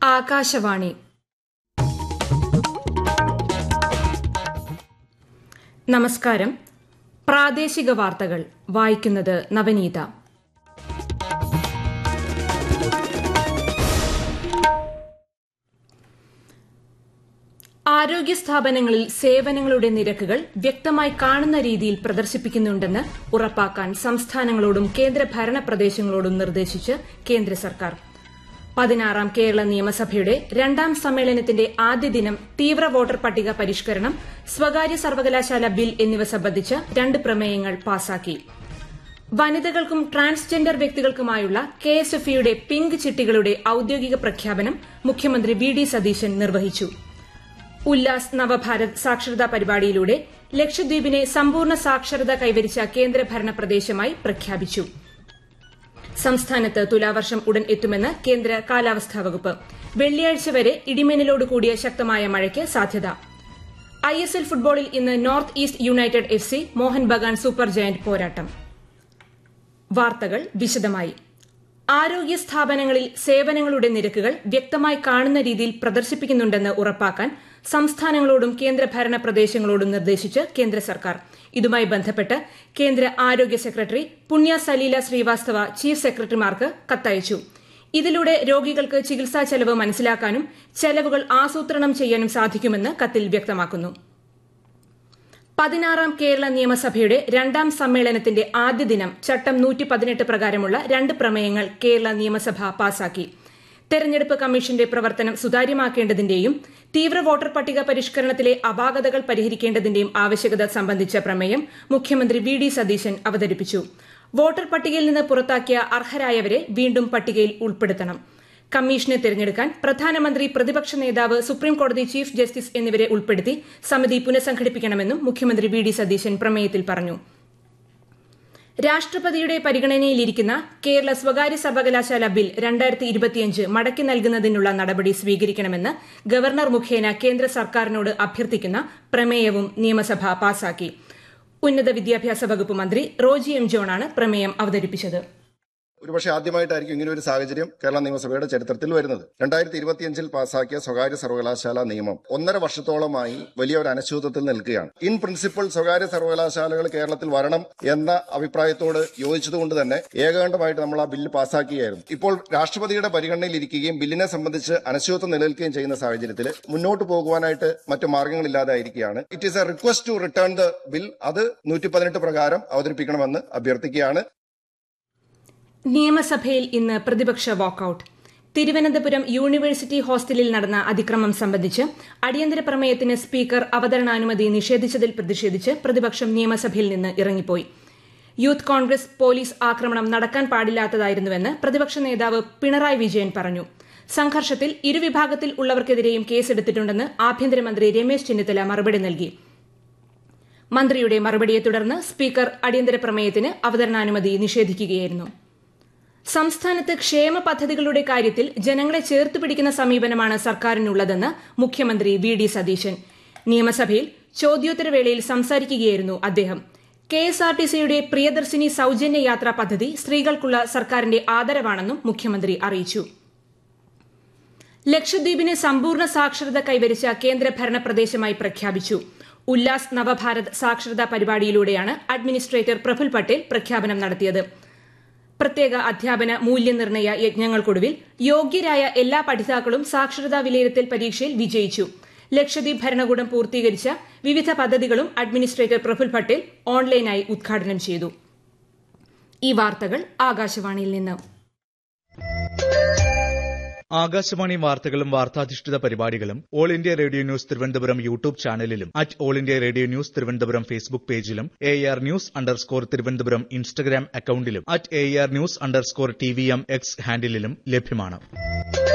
ആകാശവാണി നമസ്കാരം പ്രാദേശിക വാർത്തകൾ വായിക്കുന്നത് നവനീത ആരോഗ്യ സ്ഥാപനങ്ങളിൽ സേവനങ്ങളുടെ നിരക്കുകൾ വ്യക്തമായി കാണുന്ന രീതിയിൽ പ്രദർശിപ്പിക്കുന്നുണ്ടെന്ന് ഉറപ്പാക്കാൻ സംസ്ഥാനങ്ങളോടും കേന്ദ്ര ഭരണ പ്രദേശങ്ങളോടും നിർദ്ദേശിച്ച് കേന്ദ്ര സർക്കാർ പതിനാറാം കേരള നിയമസഭയുടെ രണ്ടാം സമ്മേളനത്തിന്റെ ആദ്യ ദിനം തീവ്ര വോട്ടർ പട്ടിക പരിഷ്കരണം സ്വകാര്യ സർവകലാശാല ബിൽ എന്നിവ സംബന്ധിച്ച് രണ്ട് പ്രമേയങ്ങൾ പാസാക്കി വനിതകൾക്കും ട്രാൻസ്ജെൻഡർ വ്യക്തികൾക്കുമായുള്ള കെ എസ് എഫ് ഇയുടെ പിങ്ക് ചിട്ടികളുടെ ഔദ്യോഗിക പ്രഖ്യാപനം മുഖ്യമന്ത്രി വി ഡി സതീശൻ നിർവഹിച്ചു ഉല്ലാസ് നവഭാരത് സാക്ഷരതാ പരിപാടിയിലൂടെ ലക്ഷദ്വീപിനെ സമ്പൂർണ്ണ സാക്ഷരത കൈവരിച്ച കേന്ദ്രഭരണ പ്രദേശമായി പ്രഖ്യാപിച്ചു സംസ്ഥാനത്ത് തുലാവർഷം ഉടൻ എത്തുമെന്ന് കേന്ദ്ര കാലാവസ്ഥാ വകുപ്പ് വെള്ളിയാഴ്ച വരെ ഇടിമിന്നലോട് കൂടിയ ശക്തമായ മഴയ്ക്ക് സാധ്യത ഐ എസ് എൽ ഫുട്ബോളിൽ ഇന്ന് north east united F C Mohun Bagan super giant പോരാട്ടം വാർത്തകൾ വിശദമായി ആരോഗ്യ സ്ഥാപനങ്ങളിൽ സേവനങ്ങളുടെ നിരക്കുകൾ വ്യക്തമായി കാണുന്ന രീതിയിൽ പ്രദർശിപ്പിക്കുന്നുണ്ടെന്ന് ഉറപ്പാക്കാൻ സംസ്ഥാനങ്ങളോടും കേന്ദ്രഭരണ പ്രദേശങ്ങളോടും നിർദ്ദേശിച്ച് കേന്ദ്ര സർക്കാർ ഇതുമായി ബന്ധപ്പെട്ട് കേന്ദ്ര ആരോഗ്യ സെക്രട്ടറി പുണ്യ സലീല ശ്രീവാസ്തവ ചീഫ് സെക്രട്ടറിമാർക്ക് കത്തയച്ചു ഇതിലൂടെ രോഗികൾക്ക് ചികിത്സാ ചെലവ് മനസ്സിലാക്കാനും ചെലവുകൾ ആസൂത്രണം ചെയ്യാനും സാധിക്കുമെന്ന് കത്തിൽ വ്യക്തമാക്കുന്നു പതിനാറാം കേരള നിയമസഭയുടെ രണ്ടാം സമ്മേളനത്തിന്റെ ആദ്യ ദിനം ചട്ടം നൂറ്റി പതിനെട്ട് പ്രകാരമുള്ള രണ്ട് പ്രമേയങ്ങൾ കേരള നിയമസഭ പാസാക്കി തെരഞ്ഞെടുപ്പ് കമ്മീഷന്റെ പ്രവർത്തനം സുതാര്യമാക്കേണ്ടതിന്റെയും തീവ്ര വോട്ടർ പട്ടിക പരിഷ്കരണത്തിലെ അപാകതകൾ പരിഹരിക്കേണ്ടതിന്റെയും ആവശ്യകത സംബന്ധിച്ച പ്രമേയം മുഖ്യമന്ത്രി വി ഡി സതീശൻ അവതരിപ്പിച്ചു വോട്ടർ പട്ടികയിൽ നിന്ന് പുറത്താക്കിയ അർഹരായവരെ വീണ്ടും പട്ടികയിൽ ഉൾപ്പെടുത്തണം കമ്മീഷനെ തെരഞ്ഞെടുക്കാൻ പ്രധാനമന്ത്രി പ്രതിപക്ഷ നേതാവ് സുപ്രീംകോടതി ചീഫ് ജസ്റ്റിസ് എന്നിവരെ ഉൾപ്പെടുത്തി സമിതി പുനഃസംഘടിപ്പിക്കണമെന്നും മുഖ്യമന്ത്രി വി ഡി സതീശൻ പ്രമേയത്തിൽ പറഞ്ഞു രാഷ്ട്രപതിയുടെ പരിഗണനയിലിരിക്കുന്ന കേരള സ്വകാര്യ സർവകലാശാല ബിൽ രണ്ടായിരത്തി ഇരുപത്തിയഞ്ച് മടക്കി നൽകുന്നതിനുള്ള നടപടി സ്വീകരിക്കണമെന്ന് ഗവർണർ മുഖേന കേന്ദ്ര സർക്കാരിനോട് അഭ്യർത്ഥിക്കുന്ന പ്രമേയവും നിയമസഭ പാസാക്കി ഉന്നത വിദ്യാഭ്യാസ വകുപ്പ് മന്ത്രി റോജി എം ജോണാണ് പ്രമേയം അവതരിപ്പിച്ചത് ഒരുപക്ഷെ ആദ്യമായിട്ടായിരിക്കും ഇങ്ങനെ ഒരു സാഹചര്യം കേരള നിയമസഭയുടെ ചരിത്രത്തിൽ വരുന്നത് രണ്ടായിരത്തി ഇരുപത്തിയഞ്ചിൽ പാസാക്കിയ സ്വകാര്യ സർവകലാശാല നിയമം ഒന്നര വർഷത്തോളമായി വലിയ ഒരു അനിശ്ചിതത്വത്തിൽ നിൽക്കുകയാണ് ഇൻ പ്രിൻസിപ്പിൾ സ്വകാര്യ സർവകലാശാലകൾ കേരളത്തിൽ വരണം എന്ന അഭിപ്രായത്തോട് യോജിച്ചതുകൊണ്ട് തന്നെ ഏകകണ്ഠമായിട്ട് നമ്മൾ ആ ബില്ല് പാസാക്കുകയായിരുന്നു ഇപ്പോൾ രാഷ്ട്രപതിയുടെ പരിഗണനയിൽ ഇരിക്കുകയും ബില്ലിനെ സംബന്ധിച്ച് അനിശ്ചിതത്വം നിലനിൽക്കുകയും ചെയ്യുന്ന സാഹചര്യത്തിൽ മുന്നോട്ട് പോകുവാനായിട്ട് മറ്റു മാർഗങ്ങളില്ലാതായിരിക്കുകയാണ് it is a request to return the bill അത് നൂറ്റി പതിനെട്ട് പ്രകാരം അവതരിപ്പിക്കണമെന്ന് അഭ്യർത്ഥിക്കുകയാണ് നിയമസഭയിൽ ഇന്ന് പ്രതിപക്ഷ വാക്കൌട്ട് തിരുവനന്തപുരം യൂണിവേഴ്സിറ്റി ഹോസ്റ്റലിൽ നടന്ന അതിക്രമം സംബന്ധിച്ച് അടിയന്തര പ്രമേയത്തിന് സ്പീക്കർ അവതരണാനുമതി നിഷേധിച്ചതിൽ പ്രതിഷേധിച്ച് പ്രതിപക്ഷം നിയമസഭയിൽ നിന്ന് ഇറങ്ങിപ്പോയി യൂത്ത് കോൺഗ്രസ് പോലീസ് ആക്രമണം നടക്കാൻ പാടില്ലാത്തതായിരുന്നുവെന്ന് പ്രതിപക്ഷ നേതാവ് പിണറായി വിജയൻ പറഞ്ഞു സംഘർഷത്തിൽ ഇരുവിഭാഗത്തിൽ ഉള്ളവർക്കെതിരെയും കേസെടുത്തിട്ടുണ്ടെന്ന് ആഭ്യന്തരമന്ത്രി രമേശ് ചെന്നിത്തല മറുപടി നൽകി മന്ത്രിയുടെ മറുപടിയെ തുടർന്ന് സ്പീക്കർ അടിയന്തര പ്രമേയത്തിന് അവതരണാനുമതി നിഷേധിക്കുകയായിരുന്നു സംസ്ഥാനത്ത് ക്ഷേമ പദ്ധതികളുടെ കാര്യത്തിൽ ജനങ്ങളെ ചേർത്ത് പിടിക്കുന്ന സമീപനമാണ് സർക്കാരിനുള്ളതെന്ന് മുഖ്യമന്ത്രി വി ഡി സതീശൻ നിയമസഭയിൽ ചോദ്യോത്തരവേളയിൽ സംസാരിക്കുകയായിരുന്നു അദ്ദേഹം കെ എസ് ആർ ടി സിയുടെ പ്രിയദർശിനി സൌജന്യ യാത്രാ പദ്ധതി സ്ത്രീകൾക്കുള്ള സർക്കാരിന്റെ ആദരവാണെന്നും മുഖ്യമന്ത്രി അറിയിച്ചു ലക്ഷദ്വീപിന് സമ്പൂർണ്ണ സാക്ഷരത കൈവരിച്ച കേന്ദ്രഭരണ പ്രദേശമായി പ്രഖ്യാപിച്ചു ഉല്ലാസ് നവഭാരത് സാക്ഷരതാ പരിപാടിയിലൂടെയാണ് അഡ്മിനിസ്ട്രേറ്റർ പ്രഫുൽ പട്ടേൽ പ്രഖ്യാപനം നടത്തിയത് പ്രത്യേക അധ്യാപന മൂല്യനിർണ്ണയ യജ്ഞങ്ങൾക്കൊടുവിൽ യോഗ്യരായ എല്ലാ പഠിതാക്കളും സാക്ഷരതാ വിലയിരുത്തൽ പരീക്ഷയിൽ വിജയിച്ചു ലക്ഷദ്വീപ് ഭരണകൂടം പൂർത്തീകരിച്ച വിവിധ പദ്ധതികളും അഡ്മിനിസ്ട്രേറ്റർ പ്രഫുൽ പട്ടേൽ ഓൺലൈനായി ഉദ്ഘാടനം ചെയ്തു ഈ വാർത്തകൾ ആകാശവാണിയിൽ നിന്ന് ആകാശവാണി വാർത്തകളും വാർത്താധിഷ്ഠിത പരിപാടികളും all India radio news Thiruvananthapuram YouTube ചാനലിലും at all India radio news Thiruvananthapuram Facebook പേജിലും A R news underscore Thiruvananthapuram Instagram അക്കൌണ്ടിലും at A R news underscore T V M X ഹാൻഡിലും ലഭ്യമാണ്